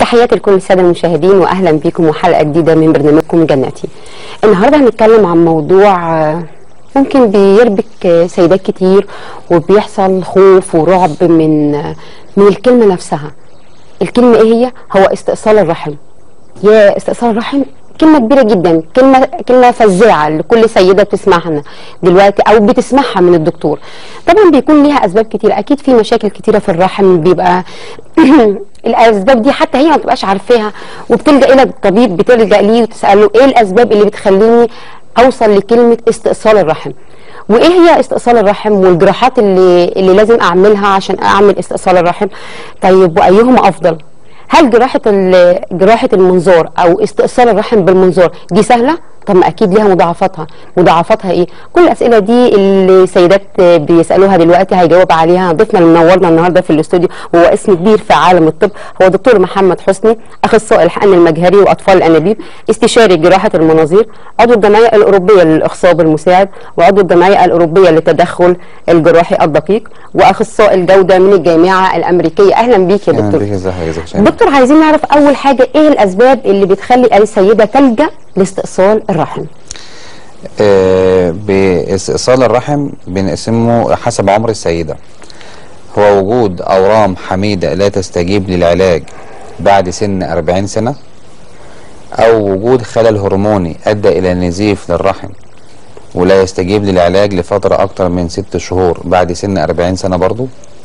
تحياتي لكل الساده المشاهدين واهلا بكم وحلقه جديده من برنامجكم جنتي. النهارده هنتكلم عن موضوع آه، ممكن بيربك آه، سيدات كتير وبيحصل خوف ورعب من آه، من الكلمه نفسها. الكلمه ايه هي؟ هو استئصال الرحم. يا استئصال الرحم كلمة كبيرة جدا كلمة كلمة فزاعة لكل سيدة بتسمعنا دلوقتي أو بتسمعها من الدكتور طبعا بيكون ليها أسباب كتيرة أكيد في مشاكل كتيرة في الرحم بيبقى الأسباب دي حتى هي ما بتبقاش عارفاها وبتلجأ إلى الطبيب بتلجأ ليه وتسأله إيه الأسباب اللي بتخليني أوصل لكلمة استئصال الرحم وايه هي استئصال الرحم والجراحات اللي اللي لازم اعملها عشان اعمل استئصال الرحم طيب وايهما افضل هل جراحه ال- جراحه المنظار او استئصال الرحم بالمنظار دي سهله طب ما اكيد ليها مضاعفاتها مضاعفاتها ايه كل الاسئله دي اللي السيدات بيسالوها دلوقتي هيجاوب عليها ضيفنا اللي منورنا النهارده في الاستوديو هو اسم كبير في عالم الطب هو دكتور محمد حسني اخصائي الحقن المجهري واطفال الانابيب استشاري جراحه المناظير عضو الجمعيه الاوروبيه للاخصاب المساعد وعضو الجمعيه الاوروبيه للتدخل الجراحي الدقيق واخصائي الجوده من الجامعه الامريكيه اهلا بيك يا اهلا دكتور بك ازي حضرتك شايف؟ دكتور عايزين نعرف اول حاجه ايه الاسباب اللي بتخلي السيده تلجا لاستئصال الرحم آه باستئصال الرحم بنقسمه حسب عمر السيده هو وجود اورام حميده لا تستجيب للعلاج بعد سن 40 سنه او وجود خلل هرموني ادى الى نزيف للرحم ولا يستجيب للعلاج لفتره اكتر من ست شهور بعد سن 40 سنه برضو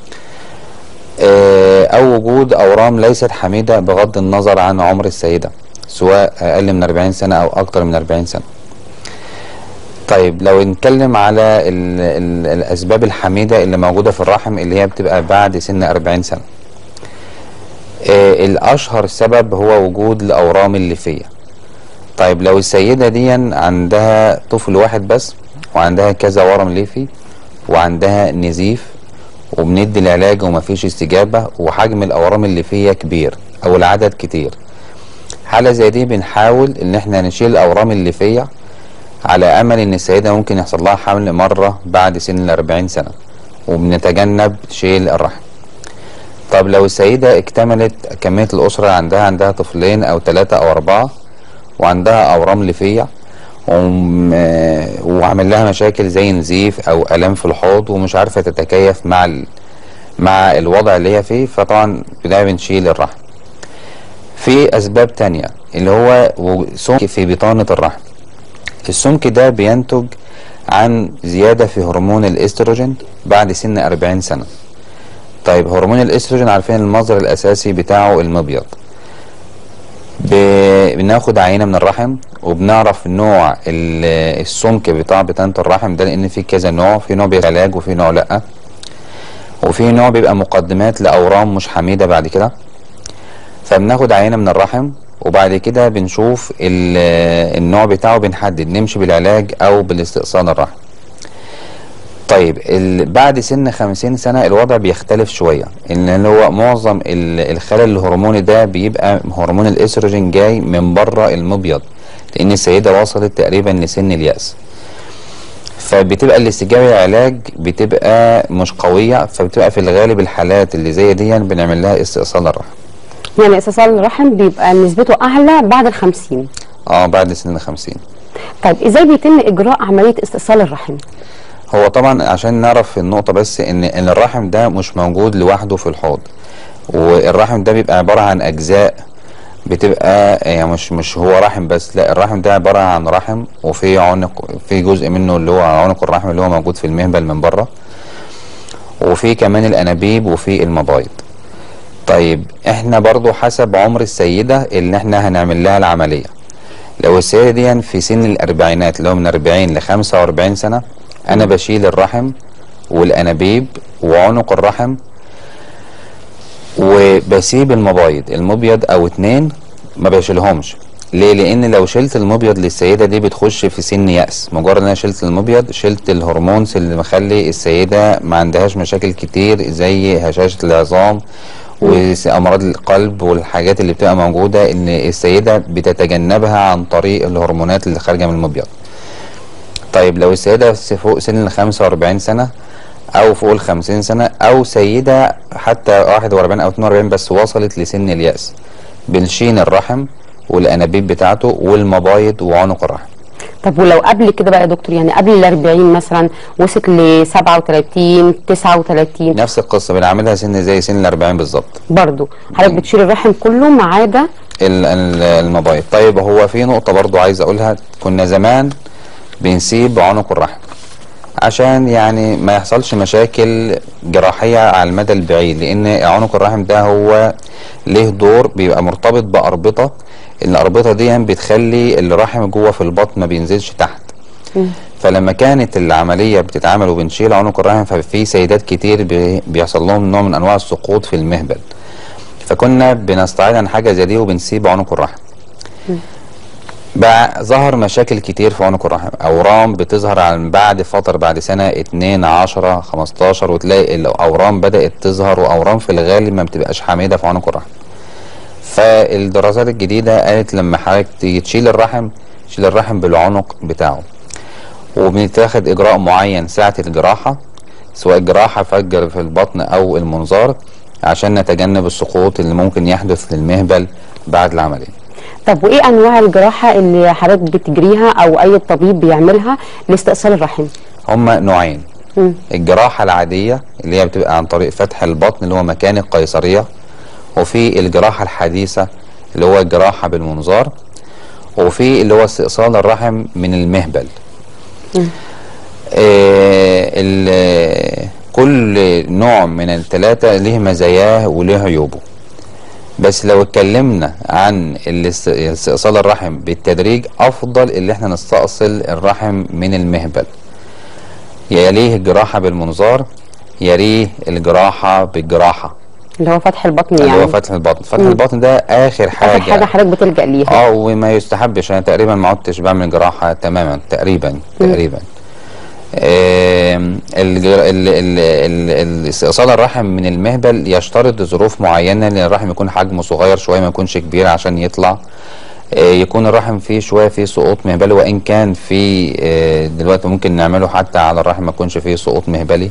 آه، او وجود اورام ليست حميده بغض النظر عن عمر السيده سواء اقل من 40 سنه او اكتر من 40 سنه طيب لو نتكلم على ال ال الاسباب الحميده اللي موجوده في الرحم اللي هي بتبقى بعد سن 40 سنه آه، الاشهر سبب هو وجود الاورام الليفيه طيب لو السيده دي عندها طفل واحد بس وعندها كذا ورم ليفي وعندها نزيف وبندي العلاج ومفيش استجابه وحجم الاورام الليفيه كبير او العدد كتير حاله زي دي بنحاول ان احنا نشيل الاورام الليفيه على امل ان السيده ممكن يحصل لها حمل مره بعد سن ال 40 سنه وبنتجنب شيل الرحم طب لو السيده اكتملت كميه الاسره اللي عندها عندها طفلين او ثلاثه او اربعه وعندها اورام ليفيه وم- آه، وعامل لها مشاكل زي نزيف او الام في الحوض ومش عارفه تتكيف مع ال... مع الوضع اللي هي فيه فطبعا بدايه بنشيل الرحم في اسباب تانية اللي هو و- سمك في بطانه الرحم السمك ده بينتج عن زياده في هرمون الاستروجين بعد سن 40 سنه طيب هرمون الاستروجين عارفين المصدر الاساسي بتاعه المبيض ب- بناخد عينه من الرحم وبنعرف نوع ال- السمك بتاع بطانه الرحم ده لان في كذا نوع في نوع بيبقى علاج وفي نوع لا وفي نوع بيبقى مقدمات لاورام مش حميده بعد كده فبناخد عينه من الرحم وبعد كده بنشوف ال- النوع بتاعه بنحدد نمشي بالعلاج او بالاستئصال الرحم طيب ال... بعد سن 50 سنة الوضع بيختلف شوية ان هو معظم ال- الخلل الهرموني ده بيبقى هرمون الاستروجين جاي من بره المبيض لان السيدة وصلت تقريبا لسن اليأس فبتبقى الاستجابة للعلاج بتبقى مش قوية فبتبقى في الغالب الحالات اللي زي دي بنعمل لها استئصال الرحم يعني استئصال الرحم بيبقى نسبته اعلى بعد ال 50 اه بعد سن 50 طيب ازاي بيتم اجراء عمليه استئصال الرحم هو طبعا عشان نعرف النقطة بس ان ان الرحم ده مش موجود لوحده في الحوض والرحم ده بيبقى عبارة عن اجزاء بتبقى يعني مش مش هو رحم بس لا الرحم ده عبارة عن رحم وفي عنق في جزء منه اللي هو عنق الرحم اللي هو موجود في المهبل من بره وفي كمان الانابيب وفي المبايض طيب احنا برضو حسب عمر السيدة اللي احنا هنعمل لها العملية لو السيدة دي في سن الاربعينات اللي هو من 40 ل 45 سنة انا بشيل الرحم والانابيب وعنق الرحم وبسيب المبايض المبيض او اتنين ما بشيلهمش ليه لان لو شلت المبيض للسيده دي بتخش في سن يأس مجرد ان انا شلت المبيض شلت الهرمونز اللي مخلي السيده ما عندهاش مشاكل كتير زي هشاشه العظام وامراض القلب والحاجات اللي بتبقى موجوده ان السيده بتتجنبها عن طريق الهرمونات اللي خارجه من المبيض طيب لو السيدة فوق سن ال 45 سنة أو فوق ال 50 سنة أو سيدة حتى 41 أو 42 بس وصلت لسن اليأس بنشين الرحم والانابيب بتاعته والمبايض وعنق الرحم طب ولو قبل كده بقى يا دكتور يعني قبل ال 40 مثلا وصلت ل 37 39 نفس القصه بنعملها سن زي سن ال 40 بالظبط برضه حضرتك بتشيل الرحم كله ما عدا ال- ال- المبايض طيب هو في نقطة برضو عايز أقولها كنا زمان بنسيب عنق الرحم عشان يعني ما يحصلش مشاكل جراحية على المدى البعيد لأن عنق الرحم ده هو ليه دور بيبقى مرتبط بأربطة الأربطة دي بتخلي الرحم جوه في البطن ما بينزلش تحت فلما كانت العملية بتتعمل وبنشيل عنق الرحم ففي سيدات كتير بي- بيحصل لهم نوع من أنواع السقوط في المهبل فكنا بنستعيد عن حاجه زي دي وبنسيب عنق الرحم بقى ظهر مشاكل كتير في عنق الرحم اورام بتظهر عن بعد فتره بعد سنه 2 10 15 وتلاقي الاورام بدات تظهر واورام في الغالب ما بتبقاش حميده في عنق الرحم فالدراسات الجديده قالت لما حضرتك تيجي تشيل الرحم تشيل الرحم بالعنق بتاعه وبنتاخد اجراء معين ساعه الجراحه سواء جراحه فجر في البطن او المنظار عشان نتجنب السقوط اللي ممكن يحدث للمهبل بعد العمليه طب وايه انواع الجراحه اللي حضرتك بتجريها او اي طبيب بيعملها لاستئصال الرحم هما نوعين مم. الجراحة العادية اللي هي بتبقى عن طريق فتح البطن اللي هو مكان القيصرية وفي الجراحة الحديثة اللي هو الجراحة بالمنظار وفي اللي هو استئصال الرحم من المهبل آه ال- كل نوع من الثلاثة ليه مزاياه وليه عيوبه بس لو اتكلمنا عن الاست- استئصال الرحم بالتدريج افضل اللي احنا نستأصل الرحم من المهبل يليه الجراحة بالمنظار يليه الجراحة بالجراحة اللي هو فتح البطن اللي يعني هو فتح البطن فتح مم. البطن ده اخر حاجة اخر حاجه حضرتك بتلجا ليها اه وما يستحبش انا تقريبا ما عدتش بعمل جراحة تماما تقريبا تقريبا آم، الج- ال- ال- ال- استئصال الرحم من المهبل يشترط ظروف معينة لان الرحم يكون حجمه صغير شوية ما يكونش كبير عشان يطلع آه، يكون الرحم فيه شوية فيه سقوط مهبلي وإن كان في آه، دلوقتي ممكن نعمله حتى على الرحم ما يكونش فيه سقوط مهبلي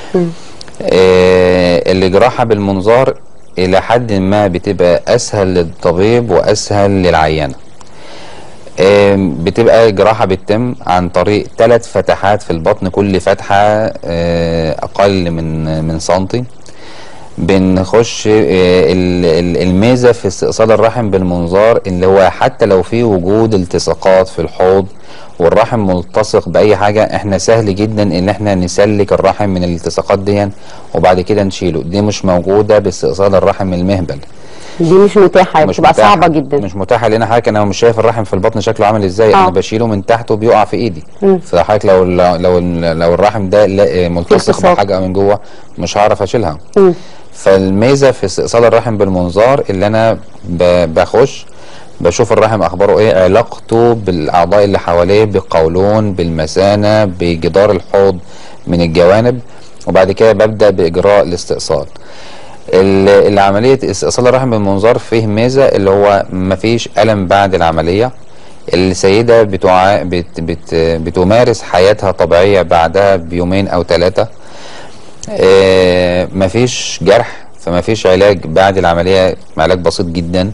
آه، الجراحة بالمنظار إلى حد ما بتبقى أسهل للطبيب وأسهل للعيانة آم، بتبقى جراحة بتتم عن طريق ثلاث فتحات في البطن كل فتحة آه، أقل من من سنتي بنخش آه، ال- ال- الميزة في استئصال الرحم بالمنظار اللي هو حتى لو في وجود التصاقات في الحوض والرحم ملتصق بأي حاجة احنا سهل جدا ان احنا نسلك الرحم من الالتصاقات دي وبعد كده نشيله دي مش موجودة باستئصال الرحم المهبل دي مش متاحه مش بتبقى متاحة. صعبه جدا مش متاحه لان حضرتك انا مش شايف الرحم في البطن شكله عامل ازاي آه. انا بشيله من تحت وبيقع في ايدي مم. فحضرتك لو لو لو, لو الرحم ده لا- ملتصق التصاق. بحاجه من جوه مش هعرف اشيلها مم. فالميزه في استئصال الرحم بالمنظار اللي انا ب- بخش بشوف الرحم اخباره ايه علاقته بالاعضاء اللي حواليه بالقولون بالمثانه بجدار الحوض من الجوانب وبعد كده ببدا باجراء الاستئصال ال- العمليه استئصال الرحم بالمنظار فيه ميزه اللي هو مفيش الم بعد العمليه السيده بتوع... بت... بت... بتمارس حياتها طبيعيه بعدها بيومين او ثلاثه آه، مفيش جرح فمفيش علاج بعد العملية علاج بسيط جدا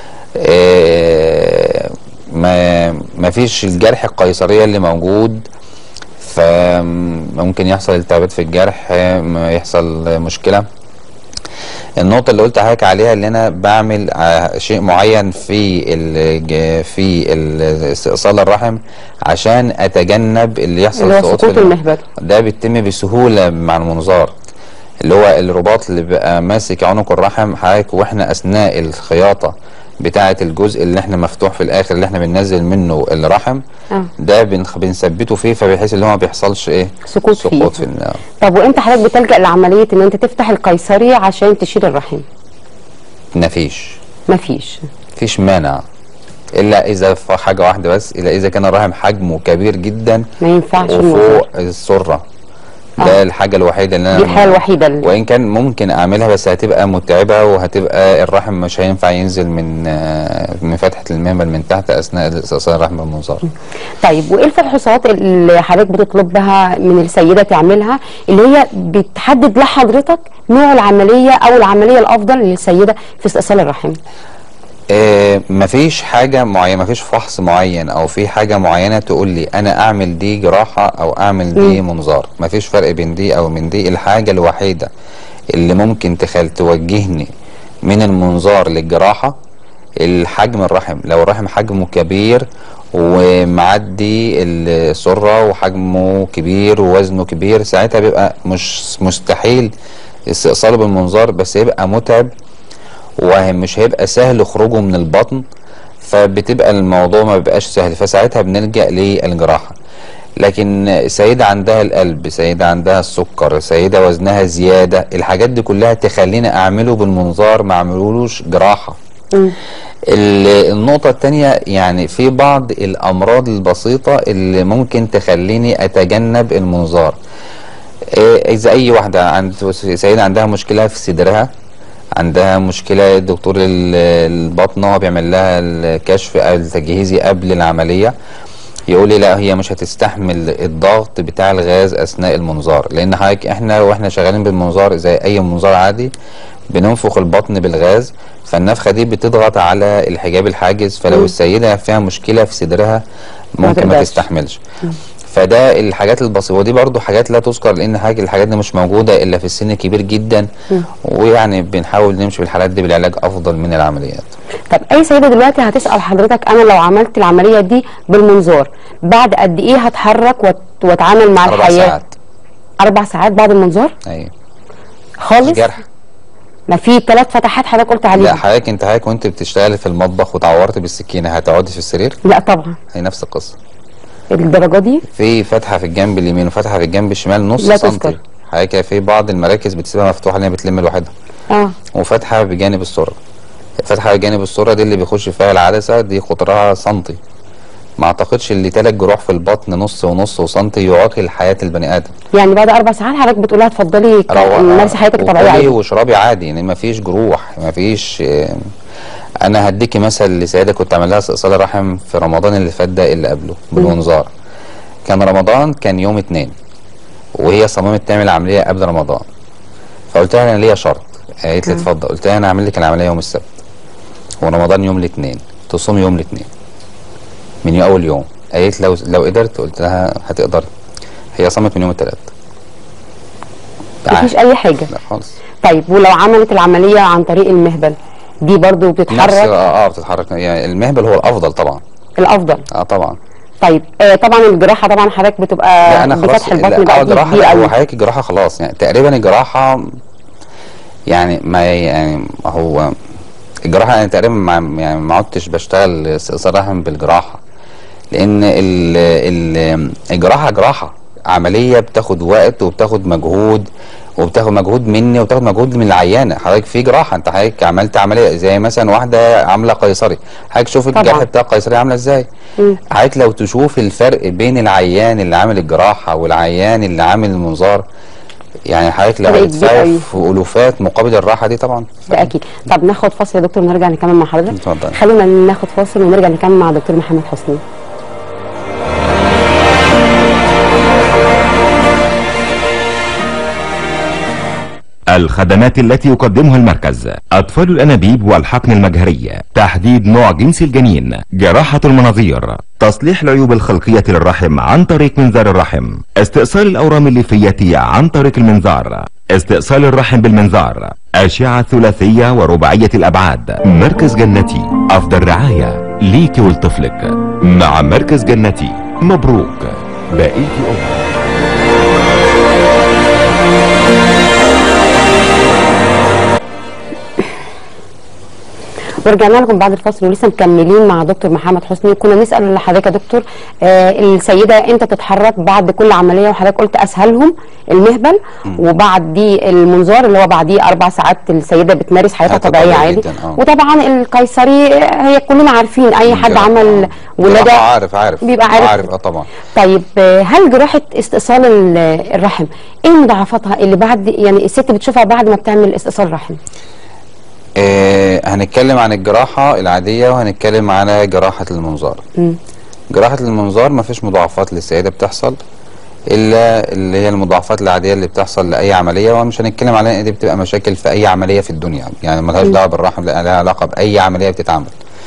آه، ما مفيش الجرح القيصرية اللي موجود فممكن يحصل التهابات في الجرح آه، ما يحصل مشكلة النقطة اللي قلت حضرتك عليها اللي أنا بعمل ع- شيء معين في ال في ال- استئصال الرحم عشان أتجنب اللي يحصل اللي هو سقوط سقوط في الم- المهبل ده بيتم بسهولة مع المنظار اللي هو الرباط اللي بيبقى ماسك عنق الرحم حضرتك واحنا اثناء الخياطة بتاعة الجزء اللي احنا مفتوح في الاخر اللي احنا بننزل منه الرحم اه ده بنخ- بنثبته فيه فبحيث اللي هو ما بيحصلش ايه سقوط فيه. سقوط في ال- طب وامتى حضرتك بتلجا لعمليه ان انت تفتح القيصري عشان تشيل الرحم مفيش مفيش مفيش مانع الا اذا في حاجة واحدة بس الا اذا كان الرحم حجمه كبير جدا ما ينفعش المنظار. وفوق السرة ده آه. الحاجة الوحيدة اللي انا دي الحاله الوحيده اللي وان كان ممكن اعملها بس هتبقى متعبه وهتبقى الرحم مش هينفع ينزل من آه، من فتحه المهبل من تحت اثناء استئصال الرحم بالمنظار طيب وايه الفحوصات اللي حضرتك بتطلبها من السيده تعملها اللي هي بتحدد لحضرتك نوع العمليه او العمليه الافضل للسيده في استئصال الرحم آه مفيش حاجة معينة مفيش فحص معين او في حاجة معينة تقول لي انا اعمل دي جراحة او اعمل دي منظار مفيش فرق بين دي او من دي الحاجة الوحيدة اللي ممكن تخل توجهني من المنظار للجراحة الحجم الرحم لو الرحم حجمه كبير ومعدي السرة وحجمه كبير ووزنه كبير ساعتها بيبقى مش مستحيل استئصاله بالمنظار بس يبقى متعب ومش هيبقى سهل خروجه من البطن فبتبقى الموضوع ما بيبقاش سهل فساعتها بنلجأ للجراحة لكن سيدة عندها القلب سيدة عندها السكر سيدة وزنها زيادة الحاجات دي كلها تخليني أعمله بالمنظار ما أعملوش جراحة ال- النقطة التانية يعني في بعض الأمراض البسيطة اللي ممكن تخليني أتجنب المنظار إيه، إذا أي واحدة عند سيدة عندها مشكلة في صدرها عندها مشكلة دكتور ال- البطن هو بيعمل لها الكشف التجهيزي قبل العملية يقول لي لا هي مش هتستحمل الضغط بتاع الغاز اثناء المنظار لان حضرتك احنا واحنا شغالين بالمنظار زي اي منظار عادي بننفخ البطن بالغاز فالنفخه دي بتضغط على الحجاب الحاجز فلو السيده فيها مشكله في صدرها ممكن ما تقدرش. تستحملش فده الحاجات البسيطه ودي برضو حاجات لا تذكر لان حاجه الحاجات دي مش موجوده الا في السن الكبير جدا ويعني بنحاول نمشي بالحالات دي بالعلاج افضل من العمليات طب اي سيده دلوقتي هتسال حضرتك انا لو عملت العمليه دي بالمنظار بعد قد ايه هتحرك وات- واتعامل مع اربع الحياه ساعات اربع ساعات بعد المنظار ايوه خالص جرح ما في ثلاث فتحات حضرتك قلت لا عليهم حضرتك انت حضرتك وانت بتشتغلي في المطبخ وتعورت بالسكينه هتقعدي في السرير لا طبعا هي نفس القصه الدرجه دي في فتحه في الجنب اليمين وفتحه في الجنب الشمال نص لا سنتي تذكر. حضرتك في بعض المراكز بتسيبها مفتوحه لان بتلم لوحدها اه وفتحه بجانب السره فتحه بجانب السره دي اللي بيخش فيها العدسه دي قطرها سنتي ما اعتقدش اللي تلات جروح في البطن نص ونص وسنتي يعاقل حياه البني ادم يعني بعد اربع ساعات حضرتك بتقولها اتفضلي ك- روح- مارسي حياتك طبيعيه وكلي عادي واشربي عادي يعني ما فيش جروح ما فيش اه، انا هديكي مثل لسيده كنت عامل لها استئصال الرحم في رمضان اللي فات ده اللي قبله بالمنظار كان رمضان كان يوم اتنين وهي صممت تعمل عمليه قبل رمضان فقلت لها انا ليا شرط قالت لي اتفضل قلت لها انا هعمل لك العمليه يوم السبت ورمضان يوم الاثنين تصوم يوم الاثنين من اول يوم قالت لو لو قدرت قلت لها هتقدري هي صمت من يوم الثلاث مفيش اي حاجه لا خالص طيب ولو عملت العمليه عن طريق المهبل دي برضو نفس بتتحرك اه اه بتتحرك يعني المهبل هو الافضل طبعا الافضل اه طبعا طيب آه طبعا الجراحه طبعا حضرتك بتبقى لا انا خلاص بفتح البطن لا بقى اه دي جراحه كبير لا هو قوي حضرتك الجراحه خلاص يعني تقريبا الجراحه يعني ما يعني هو الجراحه يعني تقريبا ما يعني ما عدتش بشتغل استئصال رحم بالجراحه لان ال ال الجراحه جراحه عمليه بتاخد وقت وبتاخد مجهود وبتاخد مجهود مني وبتاخد مجهود من العيانه حضرتك في جراحه انت حضرتك عملت عمليه زي مثلا واحده عامله قيصري حضرتك شوف طبعا. الجرح بتاع القيصري عامله ازاي حضرتك لو تشوف الفرق بين العيان اللي عامل الجراحه والعيان اللي عامل المنظار يعني حضرتك لو فرق كبير هتدفعي قوي. في الوفات مقابل الراحه دي طبعا ده اكيد طب ناخد فاصل يا دكتور ونرجع نكمل مع حضرتك اتفضل. خلونا ناخد فاصل ونرجع نكمل مع دكتور محمد حسني الخدمات التي يقدمها المركز أطفال الأنابيب والحقن المجهري تحديد نوع جنس الجنين جراحة المناظير تصليح العيوب الخلقية للرحم عن طريق منظار الرحم استئصال الأورام الليفية عن طريق المنظار استئصال الرحم بالمنظار أشعة ثلاثية ورباعية الأبعاد مركز جنتي أفضل رعاية ليك ولطفلك مع مركز جنتي مبروك بقيت أم ورجعنا لكم بعد الفاصل ولسه مكملين مع دكتور محمد حسني كنا نسال لحضرتك يا دكتور آه السيده امتى تتحرك بعد كل عمليه وحضرتك قلت اسهلهم المهبل وبعد دي المنظار اللي هو بعديه اربع ساعات السيده بتمارس حياتها حياتها طبيعيه طبيعي عادي جداً، آه. وطبعا القيصري هي كلنا عارفين اي حد جراحة، عمل آه. ولاده جراحة عارف عارف بيبقى عارف عارف اه طبعا طيب آه، هل جراحه استئصال ال- الرحم ايه مضاعفاتها اللي بعد يعني الست بتشوفها بعد ما بتعمل استئصال رحم آه هنتكلم عن الجراحة العادية وهنتكلم على جراحة المنظار جراحة المنظار ما فيش مضاعفات للسيدة بتحصل الا اللي هي المضاعفات العاديه اللي بتحصل لاي عمليه ومش هنتكلم عليها إن دي بتبقى مشاكل في اي عمليه في الدنيا يعني ملهاش دعوه بالرحم لا لها علاقه باي عمليه بتتعمل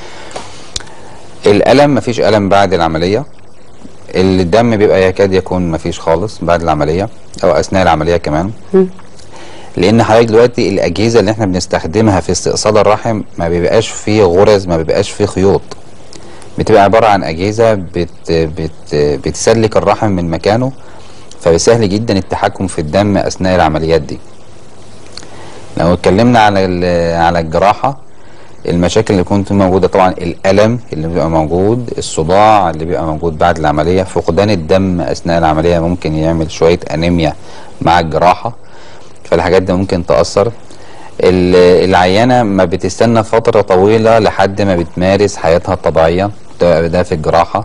الالم مفيش الم بعد العمليه الدم بيبقى يكاد يكون مفيش خالص بعد العمليه او اثناء العمليه كمان لان حضرتك دلوقتي الاجهزه اللي احنا بنستخدمها في استئصال الرحم ما بيبقاش فيه غرز ما بيبقاش فيه خيوط بتبقى عباره عن اجهزه بت بت بتسلك الرحم من مكانه فسهل جدا التحكم في الدم اثناء العمليات دي لو اتكلمنا على ال- على الجراحه المشاكل اللي كنت موجوده طبعا الالم اللي بيبقى موجود الصداع اللي بيبقى موجود بعد العمليه فقدان الدم اثناء العمليه ممكن يعمل شويه انيميا مع الجراحه فالحاجات دي ممكن تاثر ال- العيانه ما بتستنى فتره طويله لحد ما بتمارس حياتها الطبيعيه ده ده في الجراحه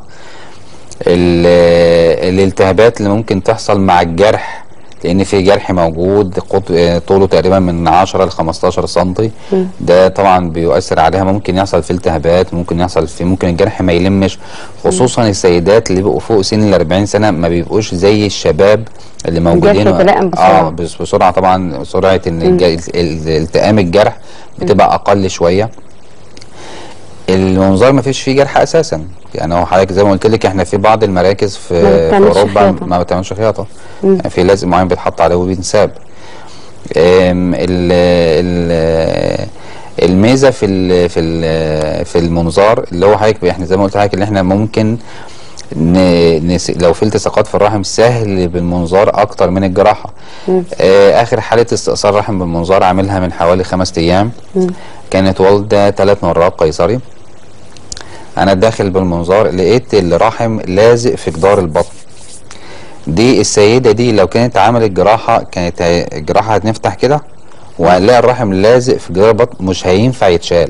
ال- الالتهابات اللي ممكن تحصل مع الجرح لان في جرح موجود قط- آه، طوله تقريبا من 10 ل 15 سنتي ده طبعا بيؤثر عليها ممكن يحصل في التهابات ممكن يحصل في ممكن الجرح ما يلمش خصوصا السيدات اللي بيبقوا فوق سن ال 40 سنه ما بيبقوش زي الشباب اللي موجودين يتلائم بسرعة. اه بس بسرعه طبعا سرعه ان الج- ال- ال- التئام الجرح بتبقى اقل شويه المنظار ما فيش فيه جرح اساسا يعني هو حضرتك زي ما قلت لك احنا في بعض المراكز في, ما في بتعملش اوروبا خياطة. ما بتعملش خياطه يعني في لازم معين بيتحط عليه وبينساب أم، ال ال الميزه في ال في ال في المنظار اللي هو حضرتك احنا زي ما قلت لحضرتك اللي احنا ممكن ن- نس... لو في التصاقات في الرحم سهل بالمنظار اكتر من الجراحه آه اخر حاله استئصال رحم بالمنظار عاملها من حوالي خمس ايام كانت والده ثلاث مرات قيصري انا داخل بالمنظار لقيت الرحم لازق في جدار البطن دي السيده دي لو كانت عملت جراحه كانت هي- الجراحه هتنفتح كده وهنلاقي الرحم لازق في جدار البطن مش هينفع يتشال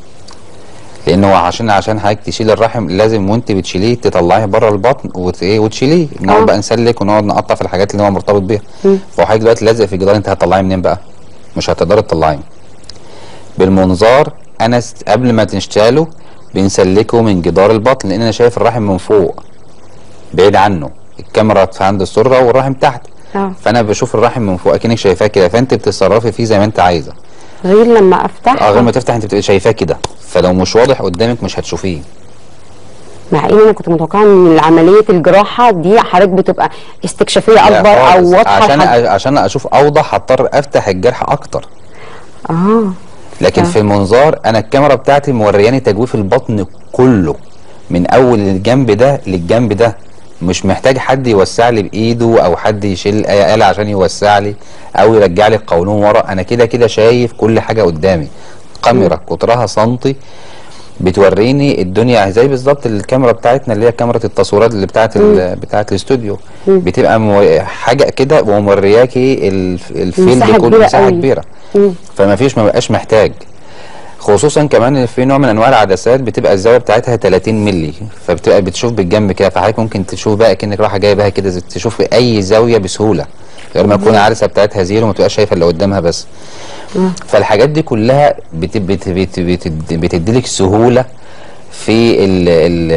لان هو عشان عشان حضرتك تشيل الرحم لازم وانت بتشيليه تطلعيه بره البطن وت- ايه وتشيليه نقعد آه. بقى نسلك ونقعد نقطع في الحاجات اللي هو مرتبط بيها فهو حضرتك دلوقتي لازق في الجدار انت هتطلعيه منين بقى؟ مش هتقدري تطلعيه بالمنظار انا س- قبل ما تشتغله بنسلكه من جدار البطن لان انا شايف الرحم من فوق بعيد عنه الكاميرا في عند السره والرحم تحت اه فانا بشوف الرحم من فوق اكنك شايفاه كده فانت بتتصرفي فيه زي ما انت عايزه غير لما افتح اه غير ما تفتح انت بتبقى شايفاه كده فلو مش واضح قدامك مش هتشوفيه مع ان انا كنت متوقعه ان عمليه الجراحه دي حضرتك بتبقى استكشافيه لا اكبر او خالص. واضحه عشان لحد- أ- عشان اشوف اوضح هضطر افتح الجرح اكتر اه لكن آه. في المنظار انا الكاميرا بتاعتي مورياني تجويف البطن كله من اول الجنب ده للجنب ده مش محتاج حد يوسع لي بايده او حد يشيل اي آلة عشان يوسع لي او يرجع لي القولون ورا انا كده كده شايف كل حاجه قدامي كاميرا قطرها سنتي بتوريني الدنيا زي بالظبط الكاميرا بتاعتنا اللي هي كاميرا التصويرات اللي بتاعت ال- بتاعت الاستوديو بتبقى مو- حاجه كده ومورياكي الف- الفيلد مساحة كله كبيرة مساحه قوي. كبيره مم. فما فيش ما بقاش محتاج خصوصا كمان إن في نوع من انواع العدسات بتبقى الزاويه بتاعتها 30 مللي فبتبقى بتشوف بالجنب كده فحضرتك ممكن تشوف بقى كانك رايحه جايبها كده زي- تشوف في اي زاويه بسهوله غير ما تكون العدسه بتاعتها زيرو وما تبقاش شايفه اللي قدامها بس فالحاجات دي كلها بت بت بت بت بتديلك سهوله في ال ال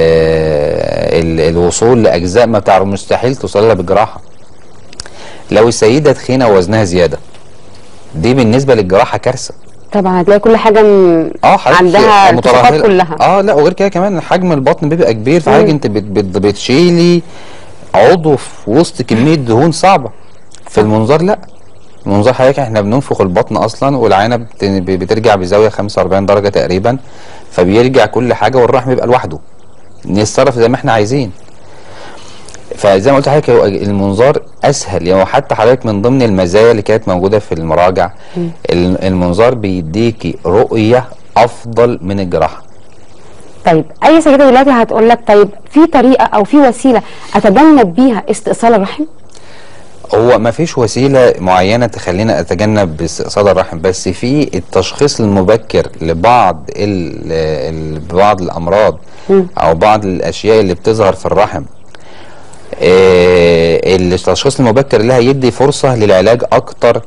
ال الوصول لاجزاء ما تعرف مستحيل توصل لها بالجراحه لو السيده تخينه ووزنها زياده دي بالنسبه للجراحه كارثه طبعا هتلاقي كل حاجه م... اه حضرتك عندها مترهلة. التصاقات كلها اه لا وغير كده كمان حجم البطن بيبقى كبير فحضرتك انت بت بت بتشيلي عضو في وسط كميه دهون صعبه في المنظار لا المنظار حضرتك احنا بننفخ البطن اصلا والعينه بت- بترجع بزاويه 45 درجه تقريبا فبيرجع كل حاجه والرحم يبقى لوحده نتصرف زي ما احنا عايزين فزي ما قلت لحضرتك هو المنظار اسهل يعني هو حتى حضرتك من ضمن المزايا اللي كانت موجوده في المراجع ال- المنظار بيديكي رؤيه افضل من الجراحه طيب اي سيده دلوقتي هتقول لك طيب في طريقه او في وسيله اتجنب بيها استئصال الرحم هو ما فيش وسيله معينه تخلينا اتجنب استئصال الرحم بس في التشخيص المبكر لبعض ال ال بعض الامراض او بعض الاشياء اللي بتظهر في الرحم آه التشخيص المبكر لها يدي فرصه للعلاج اكتر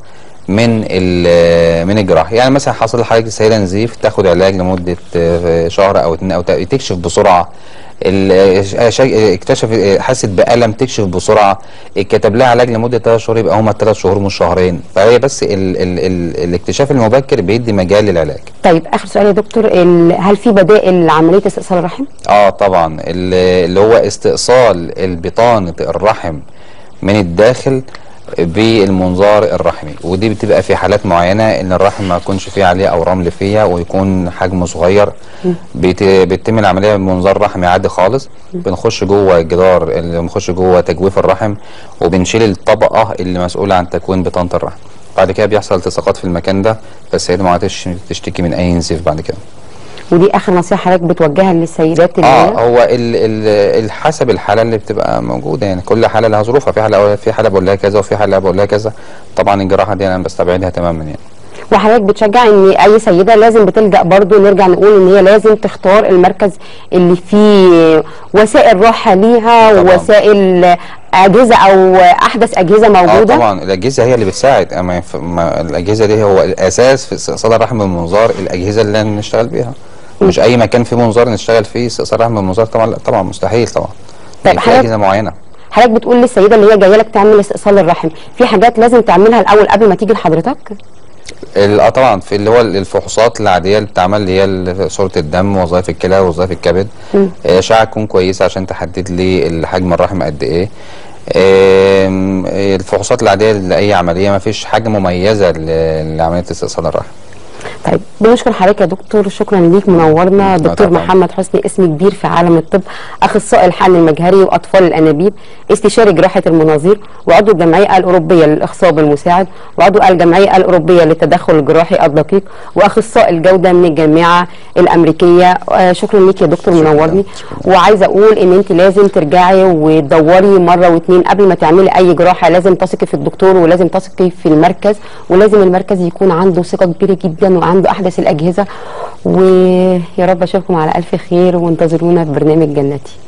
من ال- من الجراحه يعني مثلا حصل لحضرتك السيده نزيف تاخد علاج لمده آه، شهر او اتنين او تا- تكشف بسرعه ال- ش- شا- اكتشف حست بالم تكشف بسرعه اتكتب لها علاج لمده ثلاث شهور يبقى هما ثلاث شهور مش شهرين فهي بس ال ال ال الاكتشاف المبكر بيدي مجال للعلاج طيب اخر سؤال يا دكتور ال- هل في بدائل لعمليه استئصال الرحم؟ اه طبعا ال- اللي هو استئصال البطانة الرحم من الداخل بالمنظار الرحمي ودي بتبقى في حالات معينة ان الرحم ما يكونش فيه عليه اورام ليفية ويكون حجمه صغير بيت- بيتم العملية بمنظار رحمي عادي خالص بنخش جوه الجدار اللي بنخش جوه تجويف الرحم وبنشيل الطبقة اللي مسؤولة عن تكوين بطانة الرحم بعد كده بيحصل التصاقات في المكان ده فالسيدة ما عادش تشتكي من اي نزيف بعد كده ودي اخر نصيحه حضرتك بتوجهها للسيدات اللي اه هو ال ال ال حسب الحاله اللي بتبقى موجوده يعني كل حاله لها ظروفها في حاله في حاله بقول لها كذا وفي حاله بقول لها كذا طبعا الجراحه دي انا بستبعدها تماما يعني وحضرتك بتشجع ان اي سيده لازم بتلجا برضو نرجع نقول ان هي لازم تختار المركز اللي فيه وسائل راحه ليها طبعاً. ووسائل اجهزه او احدث اجهزه اه موجوده طبعا الاجهزه هي اللي بتساعد اما ينف- ما الاجهزه دي هو الاساس في استئصال الرحم بالمنظار الاجهزه اللي نشتغل بيها مش اي مكان فيه منظار نشتغل فيه استئصال الرحم بالمنظار طبعا لا طبعا مستحيل طبعا طيب يعني في حضرتك- اجهزه معينه حضرتك بتقول للسيده اللي هي جايه لك تعمل استئصال الرحم في حاجات لازم تعملها الاول قبل ما تيجي لحضرتك ال- اه طبعا في اللي هو الفحوصات العاديه اللي بتتعمل اللي هي ال- صوره الدم وظائف الكلى ووظائف الكبد آه، اشعه تكون كويسه عشان تحدد لي حجم الرحم قد ايه آم، الفحوصات العاديه لاي عمليه ما فيش حاجه مميزه ل- لعمليه استئصال الرحم طيب بنشكر حضرتك يا دكتور شكرا ليك منورنا لا دكتور طبعاً. محمد حسني اسم كبير في عالم الطب اخصائي الحقن المجهري واطفال الانابيب استشاري جراحه المناظير وعضو الجمعيه الاوروبيه للاخصاب المساعد وعضو الجمعيه الاوروبيه للتدخل الجراحي الدقيق واخصائي الجوده من الجامعه الامريكيه آه، شكرا ليك يا دكتور شكراً. منورني شكراً. وعايزه اقول ان انت لازم ترجعي وتدوري مره واتنين قبل ما تعملي اي جراحه لازم تثقي في الدكتور ولازم تثقي في المركز ولازم المركز يكون عنده ثقه كبيره جدا وعنده احدث الاجهزه ويا رب اشوفكم على الف خير وانتظرونا في برنامج جنتي